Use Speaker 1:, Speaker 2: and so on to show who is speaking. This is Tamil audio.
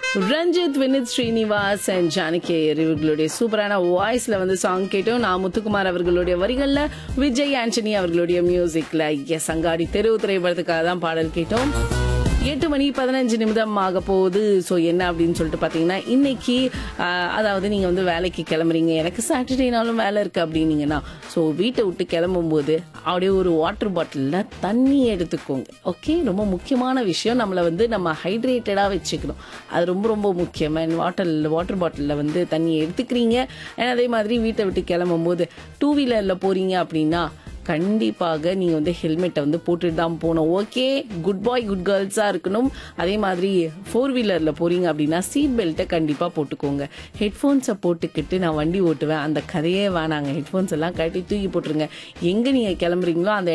Speaker 1: ரஞ்சித் வினித் ஸ்ரீனிவாஸ் அண்ட் ஜானகி இவர்களுடைய சூப்பரான வாய்ஸ்ல வந்து சாங் கேட்டோம் நான் முத்துக்குமார் அவர்களுடைய வரிகள்ல விஜய் ஆண்டனி அவர்களுடைய மியூசிக்ல எஸ் அங்காடி தெருவு திரைப்படத்துக்காக தான் பாடல் கேட்டோம் எட்டு மணி பதினஞ்சு நிமிடம் ஆக போகுது ஸோ என்ன அப்படின்னு சொல்லிட்டு பார்த்தீங்கன்னா இன்னைக்கு ஆஹ், அதாவது நீங்கள் வந்து வேலைக்கு கிளம்புறீங்க எனக்கு சாட்டர்டேனாலும் வேலை இருக்குது அப்படின்னீங்கன்னா ஸோ வீட்டை விட்டு கிளம்பும்போது அப்படியே ஒரு வாட்டர் பாட்டிலில் தண்ணி எடுத்துக்கோங்க ஓகே ரொம்ப முக்கியமான விஷயம் நம்மளை வந்து நம்ம ஹைட்ரேட்டடாக வச்சுக்கணும் அது ரொம்ப ரொம்ப முக்கியம் அண்ட் வாட்டர் வாட்டர் பாட்டிலில் வந்து தண்ணி எடுத்துக்கிறீங்க and அதே மாதிரி வீட்டை விட்டு கிளம்பும்போது டூ வீலரில் போகிறீங்க அப்படின்னா கண்டிப்பாக நீங்கள் வந்து ஹெல்மெட்டை வந்து போட்டுட்டு தான் போகணும் ஓகே குட் பாய் குட் கேர்ள்ஸாக இருக்கணும் அதே மாதிரி ஃபோர் வீலரில் போகிறீங்க அப்படின்னா சீட் பெல்ட்டை கண்டிப்பாக போட்டுக்கோங்க ஹெட்ஃபோன்ஸை போட்டுக்கிட்டு நான் வண்டி ஓட்டுவேன் அந்த கதையே வேணாங்க ஹெட்ஃபோன்ஸ் எல்லாம் கட்டி தூக்கி போட்டுருங்க எங்கே நீங்கள் கிளம்புறீங்களோ அந்த